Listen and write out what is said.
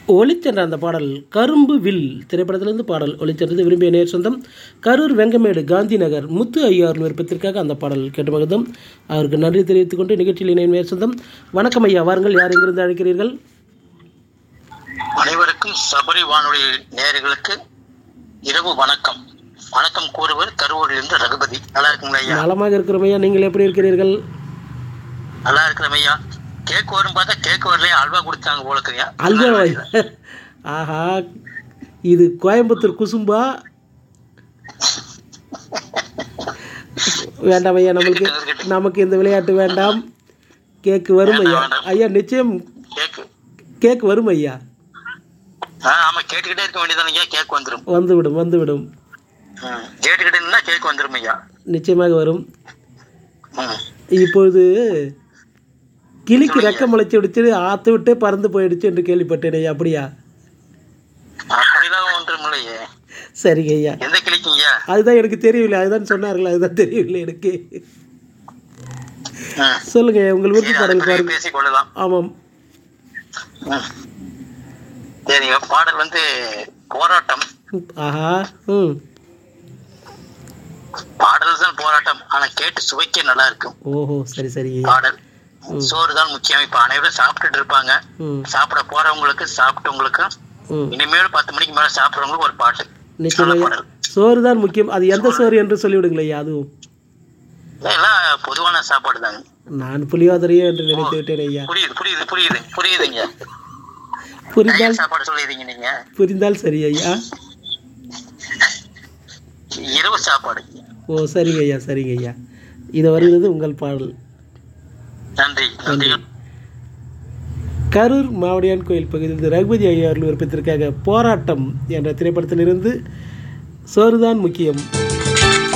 ஒளிச்சென்ற அந்த பாடல் கரும்பு வில் திரைப்படத்திலிருந்து பாடல் ஒளிச்சென்றது விரும்பிய நேர் சொந்தம் கரூர் வெங்கமேடு காந்தி நகர் முத்து ஐயார் விருப்பத்திற்காக அந்த பாடல் கேட்டு மகிழ்ந்தோம் அவருக்கு நன்றி தெரிவித்துக் கொண்டு நிகழ்ச்சியில் இணைய நேர் சொந்தம் வணக்கம் ஐயா வாருங்கள் யார் எங்கிருந்து அழைக்கிறீர்கள் அனைவருக்கும் சபரி வானொலி நேயர்களுக்கு இரவு வணக்கம் வணக்கம் கூறுவர் கரூரிலிருந்து ரகுபதி நல்லா இருக்குங்களா ஐயா நலமாக இருக்கிறோம் ஐயா நீங்கள் எப்படி இருக்கிறீர்கள் நல்லா இருக்கிறோம் ஐயா கேக் வரும் பார்த்தா கேக் வரலையே அல்வா கொடுத்தாங்க போலக்குறியா அல்வா ஆஹா இது கோயம்புத்தூர் குசும்பா வேண்டாம் ஐயா நம்மளுக்கு நமக்கு இந்த விளையாட்டு வேண்டாம் கேக்கு வரும் ஐயா ஐயா நிச்சயம் கேக்கு கேக் வரும் ஐயா ஆ ஆமா கேட்டுக்கிட்டே இருக்க வேண்டியதானே ஐயா கேக் வந்துடும் வந்துவிடும் வந்துவிடும் ம், கேட்டுக்கிட்டே இருந்தா கேக் வந்துடும் ஐயா நிச்சயமாக வரும் ம். இப்பொழுது கிளிக்கு ரெக்க முளைச்சி விடுச்சு ஆற்று விட்டே பறந்து போயிடுச்சு என்று கேள்விப்பட்டேன் ஐயா அப்படியா அப்படிலாம் ஒன்றும் இல்லையே சரிங்க ஐயா எந்த கிளிக்குங்க அதுதான் எனக்கு தெரியவில்லை அதுதான் சொன்னார்கள் அதுதான் தெரியவில்லை எனக்கு ம். சொல்லுங்க ஐயா, உங்கள் விருப்ப சரி, அது பாடல் பிறகு பாருங்க பேசிக் கொள்ளலாம் ஆமாம் ம். சரிங்க பாடல் வந்து போராட்டம் ஆஹா ம் பாடல் தான் போராட்டம் ஆனா கேட்டு சுவைக்க நல்லா இருக்கும் ஓஹோ சரி சரி ஐயா பாடல் சோறு தான் முக்கியம் இப்ப அனைவரும் சாப்பிட்டுட்டு இருப்பாங்க ம் சாப்பிட போறவங்களுக்கு சாப்பிட்டவங்களுக்கு ம் இனிமேல் பத்து மணிக்கு மேல சாப்பிடுறவங்களுக்கு ஒரு பாட்டு நிச்சயமாக நல்ல ஐயா. பாடல் சோறு தான் முக்கியம் அது எந்த சோறு என்று சொல்லிவிடுங்களே ஐயா அதுவும் எல்லாம் பொதுவான சாப்பாடு தாங்க நான் புளியோதரையோ என்று நினைத்து விட்டேன் ஐயா புரியுது புரியுது புரியுது புரியுதுங்க புரிந்தால் தயிர் சாப்பாடு சொல்லிடுறீங்க நீங்க புரிந்தால் சரி ஐயா இரவு சாப்பாடு ஓ சரிங்க ஐயா சரிங்க ஐயா இது வருகிறது உங்கள் பாடல் நன்றி நன்றி கரூர் மாவடியான் கோயில் பகுதியில் ரகுபதி ஐயா அவர்கள் விருப்பத்திற்காக போராட்டம் என்ற திரைப்படத்திலிருந்து சோறுதான் முக்கியம்